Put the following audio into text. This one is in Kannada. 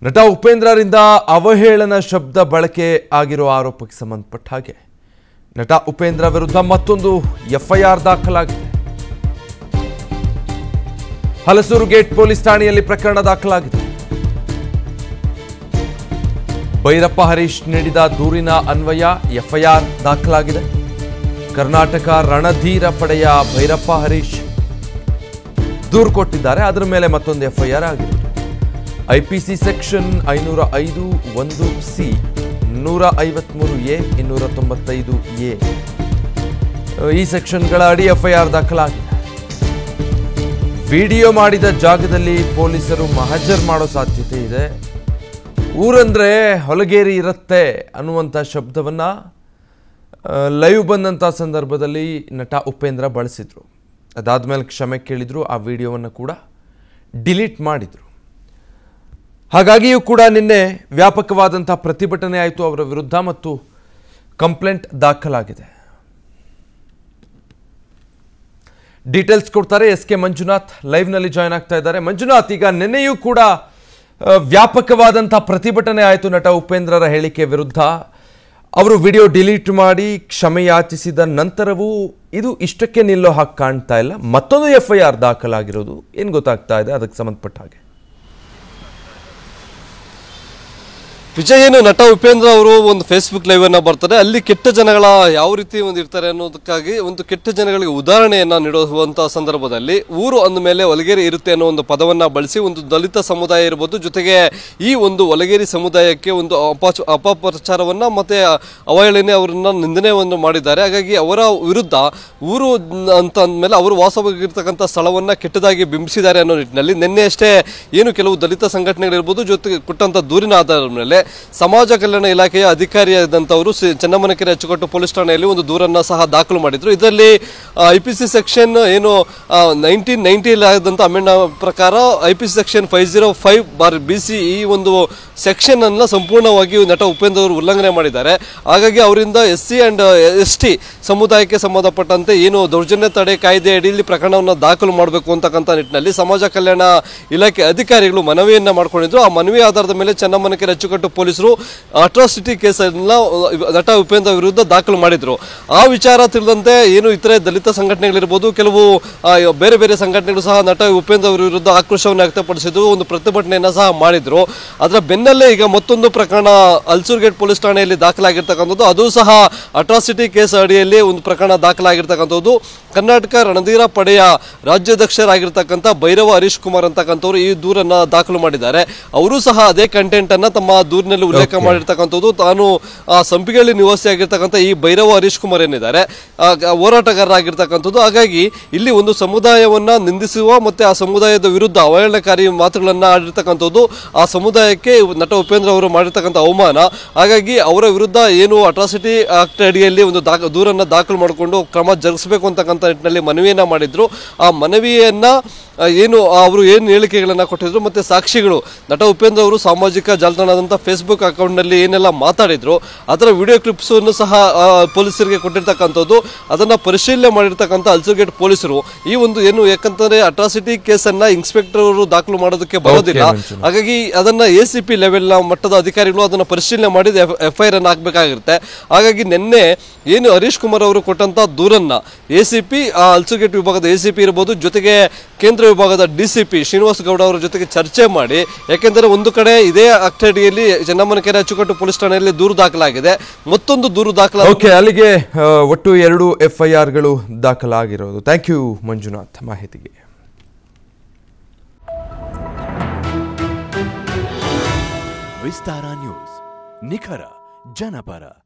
ನಟ ಉಪೇಂದ್ರರಿಂದ ಅವಹೇಳನ ಶಬ್ದ ಬಳಕೆ ಆಗಿರೋ ಆರೋಪಕ್ಕೆ ಸಂಬಂಧಪಟ್ಟ ಹಾಗೆ ನಟ ಉಪೇಂದ್ರ ವಿರುದ್ಧ ಮತ್ತೊಂದು ಎಫ್ಐಆರ್ ದಾಖಲಾಗಿದೆ ಹಲಸೂರು ಗೇಟ್ ಪೊಲೀಸ್ ಠಾಣೆಯಲ್ಲಿ ಪ್ರಕರಣ ದಾಖಲಾಗಿದೆ ಭೈರಪ್ಪ ಹರೀಶ್ ನೀಡಿದ ದೂರಿನ ಅನ್ವಯ ಎಫ್ಐಆರ್ ದಾಖಲಾಗಿದೆ ಕರ್ನಾಟಕ ರಣಧೀರ ಪಡೆಯ ಭೈರಪ್ಪ ಹರೀಶ್ ದೂರು ಕೊಟ್ಟಿದ್ದಾರೆ ಅದರ ಮೇಲೆ ಮತ್ತೊಂದು ಎಫ್ಐಆರ್ ಆಗಿದೆ ಐಪಿಸಿ ಸೆಕ್ಷನ್ ಐನೂರ ಐದು ಒಂದು ಸಿ ನೂರ ಐವತ್ಮೂರು ಎ ಇನ್ನೂರ ತೊಂಬತ್ತೈದು ಎ ಈ ಸೆಕ್ಷನ್ಗಳ ಅಡಿ ಎಫ್ಐಆರ್ ದಾಖಲಾಗಿದೆ ವಿಡಿಯೋ ಮಾಡಿದ ಜಾಗದಲ್ಲಿ ಪೊಲೀಸರು ಮಹಜರ್ ಮಾಡೋ ಸಾಧ್ಯತೆ ಇದೆ ಊರಂದ್ರೆ ಹೊಲಗೇರಿ ಇರುತ್ತೆ ಅನ್ನುವಂಥ ಶಬ್ದವನ್ನ ಲೈವ್ ಬಂದಂಥ ಸಂದರ್ಭದಲ್ಲಿ ನಟ ಉಪೇಂದ್ರ ಬಳಸಿದ್ರು ಅದಾದ್ಮೇಲೆ ಕ್ಷಮೆ ಕೇಳಿದ್ರು ಆ ವಿಡಿಯೋವನ್ನು ಕೂಡ ಡಿಲೀಟ್ ಮಾಡಿದ್ರು ಹಾಗಾಗಿಯೂ ಕೂಡ ನಿನ್ನೆ ವ್ಯಾಪಕವಾದಂಥ ಪ್ರತಿಭಟನೆ ಆಯಿತು ಅವರ ವಿರುದ್ಧ ಮತ್ತು ಕಂಪ್ಲೇಂಟ್ ದಾಖಲಾಗಿದೆ ಡೀಟೇಲ್ಸ್ ಕೊಡ್ತಾರೆ ಎಸ್ ಕೆ ಮಂಜುನಾಥ್ ಲೈವ್ನಲ್ಲಿ ಜಾಯ್ನ್ ಆಗ್ತಾ ಇದ್ದಾರೆ ಮಂಜುನಾಥ್ ಈಗ ನಿನ್ನೆಯೂ ಕೂಡ ಆ, ವ್ಯಾಪಕವಾದಂಥ ಪ್ರತಿಭಟನೆ ಆಯಿತು ನಟ ಉಪೇಂದ್ರರ ಹೇಳಿಕೆ ವಿರುದ್ಧ ಅವರು ವಿಡಿಯೋ ಡಿಲೀಟ್ ಮಾಡಿ ಕ್ಷಮೆ ಯಾಚಿಸಿದ ನಂತರವೂ ಇದು ಇಷ್ಟಕ್ಕೆ ನಿಲ್ಲೋ ಹಾಗೆ ಕಾಣ್ತಾ ಇಲ್ಲ ಮತ್ತೊಂದು ಎಫ್ ಐ ಆರ್ ದಾಖಲಾಗಿರೋದು ಏನು ಗೊತ್ತಾಗ್ತಾ ಇದೆ ಅದಕ್ಕೆ ಸಂಬಂಧಪಟ್ಟ ಹಾಗೆ ವಿಜಯ್ ಏನು ನಟ ಉಪೇಂದ್ರ ಅವರು ಒಂದು ಫೇಸ್ಬುಕ್ ಲೈವ್ ಅನ್ನ ಬರ್ತಾರೆ ಅಲ್ಲಿ ಕೆಟ್ಟ ಜನಗಳ ಯಾವ ರೀತಿ ಒಂದು ಇರ್ತಾರೆ ಅನ್ನೋದಕ್ಕಾಗಿ ಒಂದು ಕೆಟ್ಟ ಜನಗಳಿಗೆ ಉದಾಹರಣೆಯನ್ನ ನೀಡುವಂತಹ ಸಂದರ್ಭದಲ್ಲಿ ಊರು ಅಂದ ಮೇಲೆ ಒಲಗೇರಿ ಇರುತ್ತೆ ಅನ್ನೋ ಒಂದು ಪದವನ್ನ ಬಳಸಿ ಒಂದು ದಲಿತ ಸಮುದಾಯ ಇರ್ಬೋದು ಜೊತೆಗೆ ಈ ಒಂದು ಒಲಗೇರಿ ಸಮುದಾಯಕ್ಕೆ ಒಂದು ಅಪಚ ಅಪಪ್ರಚಾರವನ್ನ ಮತ್ತೆ ಅವಹೇಳನೆ ಅವರನ್ನ ನಿಂದನೆಯನ್ನು ಮಾಡಿದ್ದಾರೆ ಹಾಗಾಗಿ ಅವರ ವಿರುದ್ಧ ಊರು ಅಂತ ಅಂದಮೇಲೆ ಅವರು ವಾಸವಾಗಿರ್ತಕ್ಕಂಥ ಸ್ಥಳವನ್ನ ಕೆಟ್ಟದಾಗಿ ಬಿಂಬಿಸಿದ್ದಾರೆ ಅನ್ನೋ ನಿಟ್ಟಿನಲ್ಲಿ ನಿನ್ನೆ ಅಷ್ಟೇ ಏನು ಕೆಲವು ದಲಿತ ಸಂಘಟನೆಗಳಿರ್ಬೋದು ಜೊತೆಗೆ ಕೊಟ್ಟಂತ ದೂರಿನ ಆಧಾರದ ಮೇಲೆ ಸಮಾಜ ಕಲ್ಯಾಣ ಇಲಾಖೆಯ ಅಧಿಕಾರಿಯಾದಂಥವರು ಸಿ- ಚೆನ್ನಮ್ಮನಕೆರೆ ಅಚ್ಚುಕಟ್ಟು ಪೊಲೀಸ್ ಠಾಣೆಯಲ್ಲಿ ಒಂದು ದೂರನ್ನ ಸಹ ದಾಖಲು ಮಾಡಿದ್ರು ಇದರಲ್ಲಿ ಐ ಪಿ ಸಿ ಸೆಕ್ಷನ್ ಏನು ನೈನ್ಟೀನ್ ನೈನ್ಟಿಯಲ್ಲಿ ಆದಂಥ ಅಮೆಂಡ್ ಪ್ರಕಾರ I P C section five zero five bar B C ಈ ಒಂದು ಸೆಕ್ಷನ್ ಅನ್ನ ಸಂಪೂರ್ಣವಾಗಿ ನಟ ಉಪೇಂದ್ರ ಅವರು ಉಲ್ಲಂಘನೆ ಮಾಡಿದ್ದಾರೆ ಹಾಗಾಗಿ ಅವರಿಂದ S C and S T ಸಮುದಾಯಕ್ಕೆ ಸಂಬಂಧಪಟ್ಟಂತೆ ಏನು ದೌರ್ಜನ್ಯ ತಡೆ ಕಾಯ್ದೆ ಅಡಿಯಲ್ಲಿ ಪ್ರಕರಣವನ್ನು ದಾಖಲು ಮಾಡಬೇಕು ಅಂತಕ್ಕಂಥ ನಿಟ್ಟಿನಲ್ಲಿ ಸಮಾಜ ಕಲ್ಯಾಣ ಇಲಾಖೆ ಅಧಿಕಾರಿಗಳು ಮನವಿಯನ್ನ ಮಾಡ್ಕೊಂಡಿದ್ರು ಆ ಮನವಿ ಆಧಾರದ ಮೇಲೆ ಚೆನ್ನಮ್ಮನಕೆರೆ ಅಚ್ಚುಕಟ್ಟು ಪೊಲೀಸರು ಅಟ್ರಾಸಿಟಿ ಕೇಸನ್ನ ನಟ ಉಪೇಂದ್ರ ವಿರುದ್ಧ ದಾಖಲು ಮಾಡಿದ್ರು ಆ ವಿಚಾರ ತಿಳಿದಂತೆ ಏನು ಇತರೆ ದಲಿತ ಸಂಘಟನೆಗಳಿರ್ಬೋದು ಕೆಲವು ಆ, ಬೇರೆ ಬೇರೆ ಸಂಘಟನೆಗಳು ಸಹ ನಟ ಉಪೇಂದ್ರ ಅವರ ವಿರುದ್ಧ ಆಕ್ರೋಶವನ್ನು ವ್ಯಕ್ತಪಡಿಸಿದ್ರು ಒಂದು ಪ್ರತಿಭಟನೆಯನ್ನ ಸಹ ಮಾಡಿದ್ರು ಅದರ ಬೆನ್ನಲ್ಲೇ ಈಗ ಮತ್ತೊಂದು ಪ್ರಕರಣ ಅಲ್ಸೂರ್ ಗೇಟ್ ಪೊಲೀಸ್ ಠಾಣೆಯಲ್ಲಿ ದಾಖಲಾಗಿರ್ತಕ್ಕಂಥದ್ದು ಅದು ಸಹ ಅಟ್ರಾಸಿಟಿ ಕೇಸ್ ಅಡಿಯಲ್ಲಿ ಒಂದು ಪ್ರಕರಣ ದಾಖಲಾಗಿರ್ತಕ್ಕಂಥದ್ದು ಕರ್ನಾಟಕ ರಣಧೀರ ಪಡೆಯ ರಾಜ್ಯಾಧ್ಯಕ್ಷರಾಗಿರ್ತಕ್ಕಂಥ ಭೈರವ ಹರೀಶ್ ಕುಮಾರ್ ಅಂತಕ್ಕಂಥವ್ರು ಈ ದೂರನ್ನ ದಾಖಲು ಮಾಡಿದ್ದಾರೆ ಅವರು ಸಹ ಅದೇ ಕಂಟೆಂಟ್ ಅನ್ನ ತಮ್ಮ ದೂರಿನಲ್ಲಿ ಉಲ್ಲೇಖ Okay. ಮಾಡಿರ್ತಕ್ಕಂಥದ್ದು ತಾನು ಆ ಸಂಪಿಗಳ್ಳಿ ನಿವಾಸಿಯಾಗಿರ್ತಕ್ಕಂಥ ಈ ಭೈರವ ಹರೀಶ್ ಕುಮಾರ್ ಏನಿದ್ದಾರೆ ಆ, ಗ- ಹೋರಾಟಗಾರರಾಗಿರ್ತಕ್ಕಂಥದ್ದು ಹಾಗಾಗಿ ಇಲ್ಲಿ ಒಂದು ಸಮುದಾಯವನ್ನ ನಿಂದಿಸುವ ಮತ್ತೆ ಆ ಸಮುದಾಯದ ವಿರುದ್ಧ ಅವಹೇಳನಕಾರಿ ಮಾತುಗಳನ್ನ ಆಡಿರ್ತಕ್ಕಂಥದ್ದು ಆ ಸಮುದಾಯಕ್ಕೆ ನಟ ಉಪೇಂದ್ರ ಅವರು ಮಾಡಿರ್ತಕ್ಕಂಥ ಅವಮಾನ ಹಾಗಾಗಿ ಅವರ ವಿರುದ್ಧ ಏನು ಅಟ್ರಾಸಿಟಿ ಆಕ್ಟ್ ಅಡಿಯಲ್ಲಿ ಒಂದು ದಾಖ ದೂರನ್ನ ದಾಖಲು ಮಾಡಿಕೊಂಡು ಕ್ರಮ ಜರುಗಿಸಬೇಕು ಅಂತಕ್ಕಂಥ ನಿಟ್ಟಿನಲ್ಲಿ ಮನವಿಯನ್ನ ಮಾಡಿದ್ರು ಆ ಮನವಿಯನ್ನ ಆ, ಏನು ಅವರು ಏನು ಹೇಳಿಕೆಗಳನ್ನ ಕೊಟ್ಟಿದ್ರು ಮತ್ತೆ ಸಾಕ್ಷಿಗಳು ನಟ ಉಪೇಂದ್ರ ಅವರು ಸಾಮಾಜಿಕ ಜಾಲತಾಣದಂತ ಫೇಸ್ಬುಕ್ ಅಕೌಂಟ್ನಲ್ಲಿ ಏನೆಲ್ಲ ಮಾತಾಡಿದ್ರು ಅದರ ವಿಡಿಯೋ ಕ್ಲಿಪ್ಸ್ ಅನ್ನು ಸಹ ಆ, ಪೊಲೀಸರಿಗೆ ಕೊಟ್ಟಿರ್ತಕ್ಕಂಥದ್ದು ಅದನ್ನ ಪರಿಶೀಲನೆ ಮಾಡಿರ್ತಕ್ಕಂಥ ಅಲ್ಸರ್ಗೇಟ್ ಪೊಲೀಸರು ಈ ಒಂದು ಏನು ಯಾಕಂತಂದ್ರೆ ಅಟ್ರಾಸಿಟಿ ಕೇಸನ್ನ ಇನ್ಸ್ಪೆಕ್ಟರ್ ಅವರು ದಾಖಲು ಮಾಡೋದಕ್ಕೆ ಬರೋದಿಲ್ಲ ಮಂಜುನಾಥ್. ಹಾಗಾಗಿ ಅದನ್ನ ಎ ಸಿ ಪಿ ಲೆವೆಲ್ ಮಟ್ಟದ ಅಧಿಕಾರಿಗಳು ಅದನ್ನ ಪರಿಶೀಲನೆ ಮಾಡಿ ಎಫ್ ಐ ಆರ್ ಅನ್ನು ಹಾಕಬೇಕಾಗಿರುತ್ತೆ ಹಾಗಾಗಿ ನಿನ್ನೆ ಏನು ಹರೀಶ್ ಕುಮಾರ್ ಅವರು ಕೊಟ್ಟಂತ ದೂರನ್ನ ಎ ಸಿ ಪಿ ಅಲ್ಸುಗೇಟ್ ವಿಭಾಗದ ಎ ಸಿ ಪಿ ಇರಬಹುದು ಜೊತೆಗೆ ಕೇಂದ್ರ ವಿಭಾಗದ D C P Srinivas Gowda ಅವರ ಜೊತೆಗೆ ಚರ್ಚೆ ಮಾಡಿ ಯಾಕೆಂದರೆ ಒಂದು ಕಡೆ ಇದೇ ಅಕ್ಟಡಿಯಲ್ಲಿ ಚೆನ್ನಮ್ಮನಕೆರೆ ಅಚ್ಚುಕಟ್ಟು ಪೊಲೀಸ್ ಠಾಣೆಯಲ್ಲಿ ದೂರು ದಾಖಲಾಗಿದೆ ಮತ್ತೊಂದು ದೂರು ದಾಖಲಾಗಿದೆ ಓಕೆ ಅಲ್ಲಿಗೆ ಆ, ಒಟ್ಟು ಎರಡು ಎಫ್ ಐ ಆರ್ಗಳು ದಾಖಲಾಗಿರೋದು ಥ್ಯಾಂಕ್ ಯು ಮಂಜುನಾಥ್ ಮಾಹಿತಿಗೆ ವಿಸ್ತಾರ ನ್ಯೂಸ್ ನಿಖರ ಜನಪರ